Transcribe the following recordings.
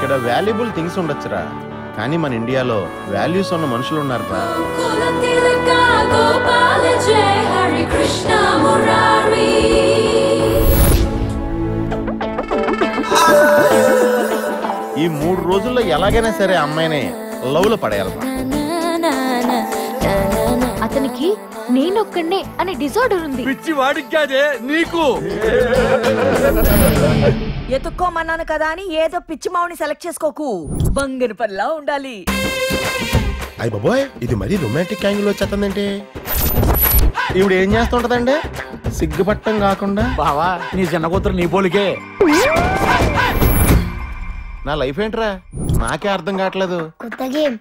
ఇక్కడ valuable things ఉండొచ్చురా కానీ మన ఇండియాలో వాల్యూస్ ఉన్న మనుషులు ఉన్నారురా కులతిలక గోపాల జయ హరి కృష్ణ మురారి ఈ మూడు రోజుల్లో ఎలాగైనా సరే ఆ అమ్మాయిని లవ్ లో పడేయాలరా అతనికి నేనొక్కడే అనే డిజార్డర్ ఉంది పిచ్చి వాడికి కాదే నీకు ఎత్తుక్కోమన్నాను కదా అని ఏదో పిచ్చి మావుని సెలెక్ట్ చేసుకోకు బంగరు పల్లా ఉండాలి అయ్య బాబోయ్ ఇది మరీ రొమాంటిక్ యాంగిల్ వచ్చేస్తుందంటే ఇప్పుడు ఏం చేస్తుంటదండి సిగ్గుపట్టం కాకుండా బావా నీ చిన్న కూతురు నీ పోలికే నా లైఫ్ ఏంట్రా నాకే అర్థం కావట్లేదు కొత్త గేమ్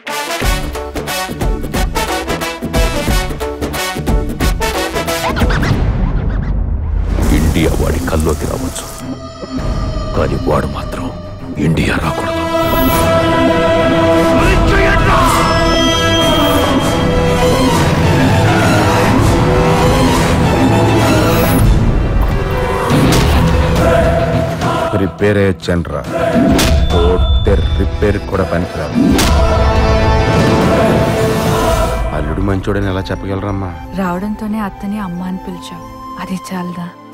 ఇండియా వాడి కల్లోకి రావచ్చు కానీ వాడు మాత్రం ఇండియా రాకూడదు రిపేర్ అయ్యొచ్చండ్రా పోతే రిపేర్ కూడా పనికిరాదు అల్లుడు మంచోడని ఎలా చెప్పగలరమ్మా రావడంతోనే అత్తని అమ్మ అని పిలిచావు అది చాలదా